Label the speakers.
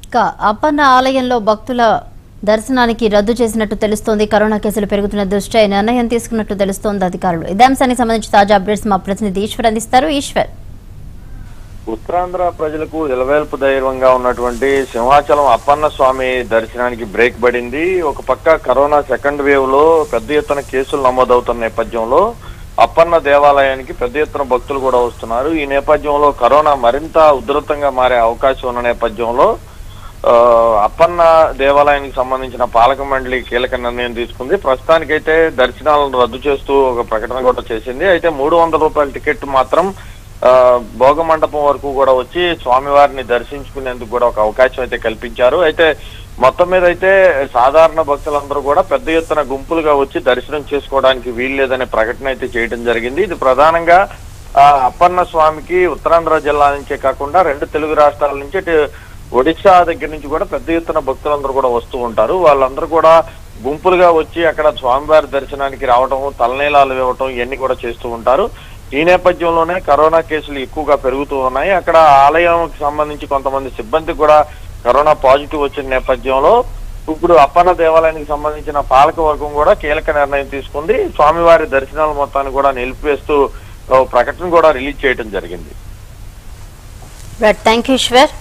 Speaker 1: ఇక అప్పన్న ఆలయంలో భక్తుల దర్శనానికి రద్దు చేసినట్టు తెలుస్తోంది కరోనా కేసులు పెరుగుతున్న దృష్ట్యా ఈ నిర్ణయం తీసుకున్నట్టు తెలుస్తోంది అధికారులు ఇదే అంశానికి సంబంధించి తాజా అప్డేట్స్ మా ప్రతినిధి ఈశ్వర్ అందిస్తారు ఈశ్వర్
Speaker 2: ఉత్తరాంధ్ర ప్రజలకు ఇలవేల్పు ధైర్యంగా ఉన్నటువంటి సింహాచలం అప్పన్న స్వామి దర్శనానికి బ్రేక్ పడింది ఒక పక్క కరోనా సెకండ్ వేవ్ లో పెద్ద ఎత్తున కేసులు నమోదవుతున్న నేపథ్యంలో అప్పన్న దేవాలయానికి పెద్ద ఎత్తున భక్తులు కూడా వస్తున్నారు ఈ నేపథ్యంలో కరోనా మరింత ఉధృతంగా మారే అవకాశం ఉన్న నేపథ్యంలో ఆ, అప్పన్న దేవాలయానికి సంబంధించిన పాలక మండలి కీలక నిర్ణయం తీసుకుంది ప్రస్తుతానికైతే దర్శనాలను రద్దు చేస్తూ ఒక ప్రకటన కూడా చేసింది అయితే మూడు వందల రూపాయల టికెట్ మాత్రం ఆ, భోగ మండపం వరకు కూడా వచ్చి స్వామివారిని దర్శించుకునేందుకు కూడా ఒక అవకాశం అయితే కల్పించారు అయితే మొత్తం మీద అయితే సాధారణ భక్తులందరూ కూడా పెద్ద ఎత్తున గుంపులుగా వచ్చి దర్శనం చేసుకోవడానికి వీల్లేదనే ప్రకటన అయితే చేయడం జరిగింది ఇది ప్రధానంగా ఆ, అప్పన్న స్వామికి ఉత్తరాంధ్ర జిల్లా నుంచే కాకుండా రెండు తెలుగు రాష్ట్రాల నుంచి ఇటు ఒడిశా దగ్గర నుంచి కూడా పెద్ద ఎత్తున భక్తులందరూ కూడా వస్తూ ఉంటారు వాళ్ళందరూ కూడా గుంపులుగా వచ్చి అక్కడ స్వామివారి దర్శనానికి రావడం తలనీలాలు ఇవ్వటం ఇవన్నీ కూడా చేస్తూ ఉంటారు ఈ నేపథ్యంలోనే కరోనా కేసులు ఎక్కువగా పెరుగుతూ ఉన్నాయి అక్కడ ఆలయంకి సంబంధించి కొంతమంది సిబ్బంది కూడా కరోనా పాజిటివ్ వచ్చిన నేపథ్యంలో ఇప్పుడు అప్పన్న దేవాలయానికి సంబంధించిన పాలక వర్గం కూడా కీలక నిర్ణయం తీసుకుంది స్వామివారి దర్శనాల మొత్తాన్ని కూడా నిలిపివేస్తూ ఓ ప్రకటన కూడా రిలీజ్ చేయడం జరిగింది
Speaker 1: థ్యాంక్ యూ ఈశ్వర్